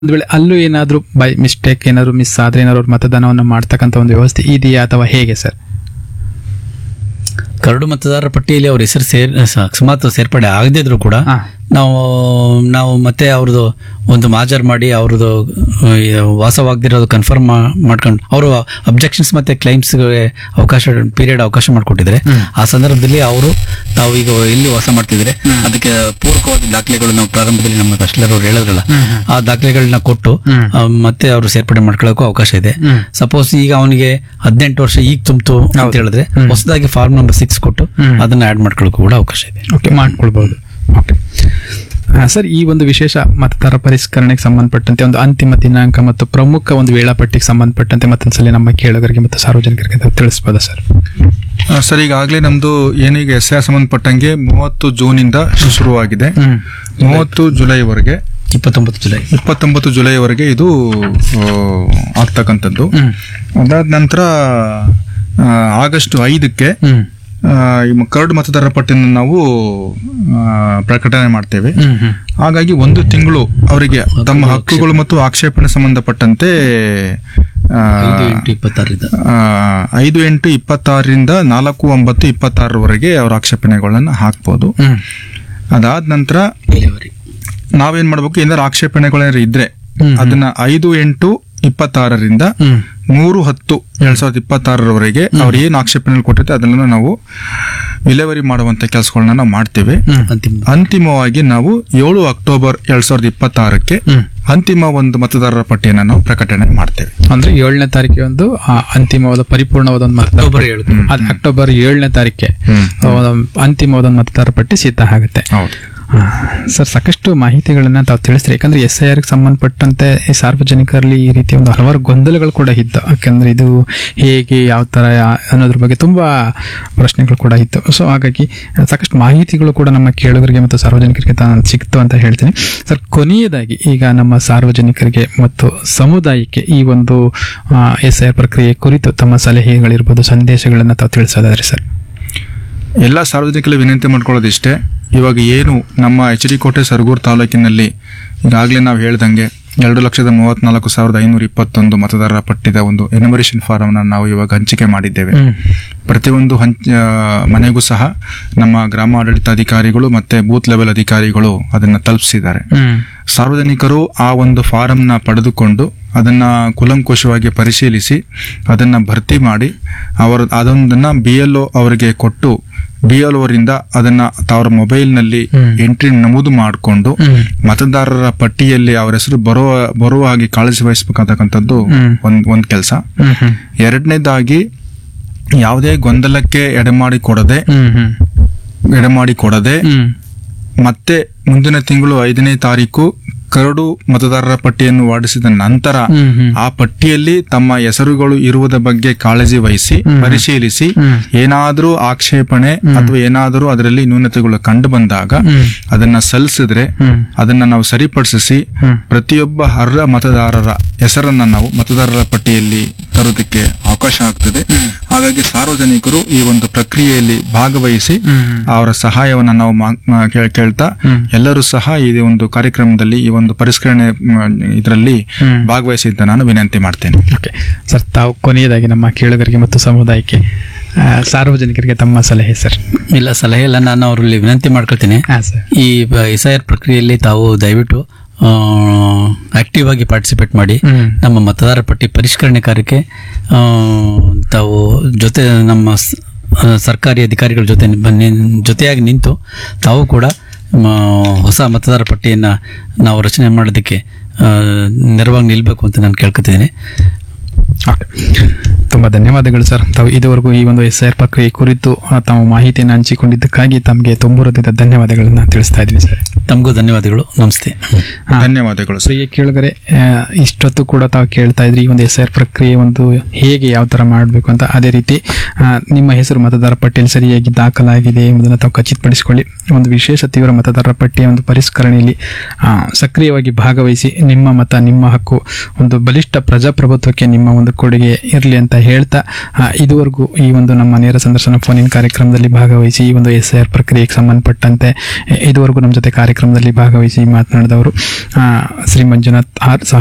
ಒಂದ್ ವೇಳೆ ಅಲ್ಲೂ ಏನಾದ್ರೂ ಬೈ ಮಿಸ್ಟೇಕ್ ಏನಾದ್ರು ಮಿಸ್ ಆದ್ರೆ ಏನಾದ್ರು ಅವ್ರು ಮತದಾನವನ್ನು ಮಾಡ್ತಕ್ಕಂಥ ಒಂದು ವ್ಯವಸ್ಥೆ ಇದೆಯಾ ಅಥವಾ ಹೇಗೆ ಸರ್ ಕರಡು ಮತದಾರರ ಪಟ್ಟಿಯಲ್ಲಿ ಅವ್ರ ಹೆಸರು ಸೇರ್ ಸ- ಅಕಸ್ಮಾತ್ ಸೇರ್ಪಡೆ ಆಗದಿದ್ರು ಕೂಡ ಹಾ. ನಾವು ನಾವು ಮತ್ತೆ ಅವ್ರದ್ದು ಒಂದು ಮಾಜರ್ ಮಾಡಿ ಅವ್ರದ್ದು ಆ, ವಾಸವಾಗದಿರೋದು ಕನ್ಫರ್ಮ್ ಮಾಡ್ಕೊಂಡು ಅವರು ಅಬ್ಜೆಕ್ಷನ್ಸ್ ಮತ್ತೆ ಕ್ಲೈಮ್ಸ್ಗೆ ಅವಕಾಶ ಪೀರಿಯಡ್ ಅವಕಾಶ ಮಾಡಿಕೊಟ್ಟಿದ್ರೆ ಆ ಸಂದರ್ಭದಲ್ಲಿ ಅವರು ತಾವು ಈಗ ಎಲ್ಲಿ ವಾಸ ಮಾಡ್ತಿದ್ರೆ ಅದಕ್ಕೆ ಪೂರಕವಾದ ದಾಖಲೆಗಳು ನಾವು ಪ್ರಾರಂಭದಲ್ಲಿ ನಮ್ಮ ತಹಶೀಲ್ದಾರ್ ಅವ್ರು ಹೇಳಿದ್ರಲ್ಲ ಆ ದಾಖಲೆಗಳನ್ನ ಕೊಟ್ಟು ಆ, ಮತ್ತೆ ಅವರು ಸೇರ್ಪಡೆ ಮಾಡ್ಕೊಳ್ಳೋಕ್ಕೂ ಅವಕಾಶ ಇದೆ ಸಪೋಸ್ ಈಗ ಅವನಿಗೆ ಹದಿನೆಂಟು ವರ್ಷ ಈಗ ತುಂಬಿತು ಅಂತ ಹೇಳಿದ್ರೆ ಹೊಸದಾಗಿ ಫಾರ್ಮ್ ನಂಬರ್ ಸಿಕ್ಸ್ ಕೊಟ್ಟು ಅದನ್ನ ಆಡ್ ಮಾಡ್ಕೊಳ್ಳೋಕ್ಕೂ ಕೂಡ ಅವಕಾಶ ಇದೆ ಓಕೆ ಮಾಡ್ಕೊಳ್ಬಹುದು ಓಕೆ ಸರ್ ಈ ಒಂದು ವಿಶೇಷ ಮತದಾರ ಪರಿಷ್ಕರಣೆಗೆ ಸಂಬಂಧಪಟ್ಟಂತೆ ಒಂದು ಅಂತಿಮ ದಿನಾಂಕ ಮತ್ತು ಪ್ರಮುಖ ಒಂದು ವೇಳಾಪಟ್ಟಿಗೆ ಸಂಬಂಧಪಟ್ಟಂತೆ ಮತ್ತೊಂದ್ಸಲಿ ನಮ್ಮ ಕೇಳುಗರಿಗೆ ಮತ್ತು ಸಾರ್ವಜನಿಕರಿಗೆ ತಾವು ತಿಳಿಸ್ಬೋದಾ ಸರ್ ಆ, ಸರ್ ಈಗಾಗಲೇ ನಮ್ದು ಏನೀಗ ಎಸ್ ಐ ಸಂಬಂಧಪಟ್ಟಂಗೆ ಮೂವತ್ತು ಜೂನಿಂದ ಶುರುವಾಗಿದೆ ಮೂವತ್ತು ಜುಲೈವರೆಗೆ ಇಪ್ಪತ್ತೊಂಬತ್ತು ಜುಲೈ ಇಪ್ಪತ್ತೊಂಬತ್ತು ಜುಲೈವರೆಗೆ ಇದು ಆ, ಆಗ್ತಕ್ಕಂಥದ್ದು ಅದಾದ ನಂತರ ಆ, ಆಗಸ್ಟ್ ಐದಕ್ಕೆ ಹ್ಮ್ ಆ, ಈ ಮ- ಕರಡು ಮತದಾರರ ಪಟ್ಟಿಯನ್ನು ನಾವು ಆ, ಪ್ರಕಟಣೆ ಮಾಡ್ತೇವೆ ಹ್ಮ್ ಹ್ಮ್ ಹಾಗಾಗಿ ಒಂದು ತಿಂಗಳು ಅವರಿಗೆ ತಮ್ಮ ಹಕ್ಕುಗಳು ಮತ್ತು ಆಕ್ಷೇಪಣೆ ಸಂಬಂಧಪಟ್ಟಂತೆ ಆ, ಐದು ಎಂಟು ಇಪ್ಪತ್ತಾರರಿಂದ ಆ, ಐದು ಎಂಟು ಇಪ್ಪತ್ತಾರರಿಂದ ನಾಲ್ಕು ಒಂಬತ್ತು ಇಪ್ಪತ್ತಾರರವರೆಗೆ ಅವರ ಆಕ್ಷೇಪಣೆಗಳನ್ನು ಹಾಕ್ಬೋದು ಹ್ಮ್ ಅದಾದ ನಂತರ ಇಲ್ಲಿವರೆಗೆ. ನಾವೇನ್ ಮಾಡ್ಬೇಕು ಏನಾದ್ರು ಆಕ್ಷೇಪಣೆಗಳೇನಾದ್ರು ಇದ್ರೆ ಅದನ್ನ ಐದು ಎಂಟು ಇಪ್ಪತ್ತಾರರಿಂದ ಹ್ಮ್ ಮೂರು ಹತ್ತು ಎರಡ್ ಸಾವಿರದ ಇಪ್ಪತ್ತಾರರವರೆಗೆ ಅವ್ರು ಏನ್ ಆಕ್ಷೇಪಣೆ ಕೊಟ್ಟಿರ್ತಾರೆ ಅದನ್ನ ನಾವು ವಿಲೇವರಿ ಮಾಡುವಂತ ಕೆಲಸಗಳನ್ನ ನಾವು ಮಾಡ್ತೇವೆ ಅಂತಿಮ ಅಂತಿಮವಾಗಿ ನಾವು ಏಳು ಅಕ್ಟೋಬರ್ ಎರಡ್ ಸಾವಿರದ ಇಪ್ಪತ್ತಾರಕ್ಕೆ ಹ್ಮ್ ಅಂತಿಮ ಒಂದು ಮತದಾರರ ಪಟ್ಟಿಯನ್ನು ನಾವು ಪ್ರಕಟಣೆ ಮಾಡ್ತೇವೆ ಅಂದ್ರೆ ಏಳನೇ ತಾರೀಕಿಗೆ ಒಂದು ಆ, ಅಂತಿಮವಾದ ಪರಿಪೂರ್ಣವಾದ ಒಂದು ಮತದಾರ ಅಕ್ಟೋಬರ್ ಏಳು ಅದು ಅಕ್ಟೋಬರ್ ಏಳನೇ ತಾರೀಕೆ ಹ್ಮ್. ಅಂತಿಮವಾದ ಒಂದು ಮತದಾರ ಪಟ್ಟಿ ಸಿದ್ಧ ಆಗುತ್ತೆ ಹೌದು ಆ, ಸರ್ ಸಾಕಷ್ಟು ಮಾಹಿತಿಗಳನ್ನ ತಾವು ತಿಳಿಸ್ರಿ ಯಾಕಂದ್ರೆ ಎಸ್ ಐ ಆರ್ಗೆ ಸಂಬಂಧಪಟ್ಟಂತೆ ಈ ಸಾರ್ವಜನಿಕರಲ್ಲಿ ಈ ರೀತಿಯ ಒಂದು ಹಲವಾರು ಗೊಂದಲಗಳು ಕೂಡ ಇತ್ತು ಯಾಕಂದ್ರೆ ಇದು ಹೇಗೆ ಯಾವ ತರ ಯಾ- ಅನ್ನೋದ್ರ ಬಗ್ಗೆ ತುಂಬಾ ಪ್ರಶ್ನೆಗಳು ಕೂಡ ಇತ್ತು ಸೊ ಹಾಗಾಗಿ ಸಾಕಷ್ಟು ಮಾಹಿತಿಗಳು ಕೂಡ ನಮ್ಮ ಕೇಳುಗರಿಗೆ ಮತ್ತು ಸಾರ್ವಜನಿಕರಿಗೆ ತಾ- ಸಿಕ್ತು ಅಂತ ಹೇಳ್ತೀನಿ ಸರ್ ಕೊನೆಯದಾಗಿ ಈಗ ನಮ್ಮ ಸಾರ್ವಜನಿಕರಿಗೆ ಮತ್ತು ಸಮುದಾಯಕ್ಕೆ ಈ ಒಂದು ಎಸ್ ಐ ಆರ್ ಪ್ರಕ್ರಿಯೆ ಕುರಿತು ತಮ್ಮ ಸಲಹೆಗಳಿರ್ಬೋದು ಸಂದೇಶಗಳನ್ನ ತಾವು ತಿಳಿಸೋದಾದ್ರೆ ಸರ್ ಎಲ್ಲ ಸಾರ್ವಜನಿಕರಲ್ಲಿ ವಿನಂತಿ ಮಾಡ್ಕೊಳ್ಳೋದಿಷ್ಟೇ ಇವಾಗ ಏನು ನಮ್ಮ ಎಚ್ ಡಿ ಕೋಟೆ ಸರಗೂರು ತಾಲೂಕಿನಲ್ಲಿ ಈಗಾಗಲೇ ನಾವು ಹೇಳ್ದಂಗೆ ಎರಡು ಲಕ್ಷದ ಮೂವತ್ನಾಲ್ಕು ಸಾವಿರದ ಐನೂರ ಇಪ್ಪತ್ತೊಂದು ಮತದಾರರ ಪಟ್ಟಿದ ಒಂದು ಎನಿಮರೇಷನ್ ಫಾರಮ್ನ ನಾವು ಇವಾಗ ಹಂಚಿಕೆ ಮಾಡಿದ್ದೇವೆ ಪ್ರತಿಯೊಂದು ಹಂಚ ಆ, ಮನೆಗೂ ಸಹ ನಮ್ಮ ಗ್ರಾಮ ಆಡಳಿತಾಧಿಕಾರಿಗಳು ಮತ್ತೆ ಬೂತ್ ಲೆವೆಲ್ ಅಧಿಕಾರಿಗಳು ಅದನ್ನ ತಲುಪಿಸಿದ್ದಾರೆ ಸಾರ್ವಜನಿಕರು ಆ ಒಂದು ಫಾರಂನ ಪಡೆದುಕೊಂಡು ಅದನ್ನ ಕುಲಂಕುಷವಾಗಿ ಪರಿಶೀಲಿಸಿ ಅದನ್ನ ಭರ್ತಿ ಮಾಡಿ ಅವರ ಅದೊಂದನ್ನ ಬಿ ಎಲ್ ಒ ಅವರಿಗೆ ಕೊಟ್ಟು ಬಿ ಎಲ್ ಅವರಿಂದ ಅದನ್ನ ಅವರ ಮೊಬೈಲ್ನಲ್ಲಿ ಎಂಟ್ರಿ ನಮೂದು ಮಾಡಿಕೊಂಡು ಮತದಾರರ ಪಟ್ಟಿಯಲ್ಲಿ ಅವರ ಹೆಸರು ಬರುವ ಬರುವ ಹಾಗೆ ಕಾಳಜಿ ವಹಿಸಬೇಕಾಗತಕ್ಕಂಥದ್ದು ಒಂದ್ ಒಂದ್ ಕೆಲಸ ಹ್ಮ್ ಹ್ಮ್ ಎರಡನೇದಾಗಿ ಯಾವುದೇ ಗೊಂದಲಕ್ಕೆ ಎಡೆಮಾಡಿ ಕೊಡದೆ ಹ್ಮ್ ಹ್ಮ್ ಎಡೆಮಾಡಿ ಕೊಡದೆ ಹ್ಮ್ ಮತ್ತೆ ಮುಂದಿನ ತಿಂಗಳು ಐದನೇ ತಾರೀಕು ಕರಡು ಮತದಾರರ ಪಟ್ಟಿಯನ್ನು ಹೊರಡಿಸಿದ ನಂತರ ಹ್ಮ್ ಹ್ಮ್ ಆ ಪಟ್ಟಿಯಲ್ಲಿ ತಮ್ಮ ಹೆಸರುಗಳು ಇರುವುದ ಬಗ್ಗೆ ಕಾಳಜಿ ವಹಿಸಿ ಪರಿಶೀಲಿಸಿ ಏನಾದರೂ ಆಕ್ಷೇಪಣೆ ಅಥವಾ ಏನಾದರೂ ಅದರಲ್ಲಿ ನ್ಯೂನತೆಗಳು ಕಂಡು ಬಂದಾಗ ಅದನ್ನ ಸಲ್ಲಿಸಿದ್ರೆ ಅದನ್ನ ನಾವು ಸರಿಪಡಿಸಿ ಪ್ರತಿಯೊಬ್ಬ ಅರ್ಹ ಮತದಾರರ ಹೆಸರನ್ನ ನಾವು ಮತದಾರರ ಪಟ್ಟಿಯಲ್ಲಿ ತರೋದಕ್ಕೆ ಅವಕಾಶ ಆಗ್ತದೆ ಹಾಗಾಗಿ ಸಾರ್ವಜನಿಕರು ಈ ಒಂದು ಪ್ರಕ್ರಿಯೆಯಲ್ಲಿ ಭಾಗವಹಿಸಿ ಅವರ ಸಹಾಯವನ್ನ ನಾವು ಮಾ- ಮಾ- ಕೇಳ್- ಕೇಳ್ತಾ ಎಲ್ಲರೂ ಸಹ ಈ ಒಂದು ಕಾರ್ಯಕ್ರಮದಲ್ಲಿ ಈ ಒಂದು ಪರಿಷ್ಕರಣೆ ಇದರಲ್ಲಿ ಭಾಗವಹಿಸಿ ಅಂತ ನಾನು ವಿನಂತಿ ಮಾಡ್ತೇನೆ ಓಕೆ ಸರ್ ತಾವು ಕೊನೆಯದಾಗಿ ನಮ್ಮ ಕೇಳುಗರಿಗೆ ಮತ್ತು ಸಮುದಾಯಕ್ಕೆ ಆ, ಸಾರ್ವಜನಿಕರಿಗೆ ತಮ್ಮ ಸಲಹೆ ಸರ್ ಇಲ್ಲ ಸಲಹೆ ಎಲ್ಲ ನಾನು ಅವರಲ್ಲಿ ವಿನಂತಿ ಮಾಡ್ಕೊಳ್ತೀನಿ ಹಾಂ ಸರ್ ಈ ಎಸ್ ಐ ಆರ್ ಪ್ರಕ್ರಿಯೆಯಲ್ಲಿ ತಾವು ದಯವಿಟ್ಟು ಆಕ್ಟಿವ್ ಆಗಿ ಪಾರ್ಟಿಸಿಪೇಟ್ ಮಾಡಿ ಹ್ಮ್. ನಮ್ಮ ಮತದಾರ ಪಟ್ಟಿ ಪರಿಷ್ಕರಣೆ ಕಾರ್ಯಕ್ಕೆ ಆ, ತಾವು ಜೊತೆ ನಮ್ಮ ಸ- ಆ, ಸರ್ಕಾರಿ ಅಧಿಕಾರಿಗಳ ಜೊತೆ ಬನ್ನಿ ಜೊತೆಯಾಗಿ ನಿಂತು ತಾವು ಕೂಡ ಮ, ಹೊಸ ಮತದಾರ ಪಟ್ಟಿಯನ್ನು ನಾವು ರಚನೆ ಮಾಡೋದಕ್ಕೆ ಆ, ನೆರವಾಗಿ ನಿಲ್ಲಬೇಕು ಅಂತ ನಾನು ಕೇಳ್ಕೊತಿದ್ದೀನಿ ಓಕೆ ತುಂಬ ಧನ್ಯವಾದಗಳು ಸರ್ ತಾವು ಇದುವರೆಗೂ ಈ ಒಂದು ಎಸ್ ಆರ್ ಪ್ರಕ್ರಿಯೆ ಕುರಿತು ಆ, ತಮ್ಮ ಮಾಹಿತಿಯನ್ನು ಹಂಚಿಕೊಂಡಿದ್ದಕ್ಕಾಗಿ ತಮಗೆ ತುಂಬ ಹೃದಯದ ಧನ್ಯವಾದಗಳನ್ನು ತಿಳಿಸ್ತಾ ಇದ್ದೀನಿ ಸರ್ ತಮಗೂ ಧನ್ಯವಾದಗಳು ನಮಸ್ತೆ ಹಾ. ಧನ್ಯವಾದಗಳು ಸರ್ ಪ್ರಿಯ ಕೇಳಿದರೆ ಇಷ್ಟೊತ್ತು ಕೂಡ ತಾವು ಕೇಳ್ತಾ ಇದ್ರಿ ಈ ಒಂದು ಎಸ್ ಆರ್ ಪ್ರಕ್ರಿಯೆ ಒಂದು ಹೇಗೆ ಯಾವ ಥರ ಮಾಡಬೇಕು ಅಂತ ಅದೇ ರೀತಿ ಆ, ನಿಮ್ಮ ಹೆಸರು ಮತದಾರ ಪಟ್ಟಿಯಲ್ಲಿ ಸರಿಯಾಗಿ ದಾಖಲಾಗಿದೆ ಎಂಬುದನ್ನು ತಾವು ಖಚಿತಪಡಿಸಿಕೊಳ್ಳಿ ಒಂದು ವಿಶೇಷ ತೀವ್ರ ಮತದಾರರ ಪಟ್ಟಿಯ ಒಂದು ಪರಿಷ್ಕರಣೆಯಲ್ಲಿ ಆ, ಸಕ್ರಿಯವಾಗಿ ಭಾಗವಹಿಸಿ ನಿಮ್ಮ ಮತ ನಿಮ್ಮ ಹಕ್ಕು ಒಂದು ಬಲಿಷ್ಠ ಪ್ರಜಾಪ್ರಭುತ್ವಕ್ಕೆ ನಿಮ್ಮ ಒಂದು ಕೊಡುಗೆ ಇರಲಿ ಅಂತ ಹೇಳ್ತಾ ಆ, ಇದುವರೆಗೂ ಈ ಒಂದು ನಮ್ಮ ನೇರ ಸಂದರ್ಶನ ಫೋನಿನ ಕಾರ್ಯಕ್ರಮದಲ್ಲಿ ಭಾಗವಹಿಸಿ ಈ ಒಂದು ಎಸ್ ಐ ಆರ್ ಪ್ರಕ್ರಿಯೆಗೆ ಸಂಬಂಧಪಟ್ಟಂತೆ ಇ- ಇದುವರೆಗೂ ನಮ್ಮ ಜೊತೆ ಕಾರ್ಯಕ್ರಮದಲ್ಲಿ ಭಾಗವಹಿಸಿ ಮಾತನಾಡಿದವರು ಆ, ಶ್ರೀ ಮಂಜುನಾಥ್ ಆರ್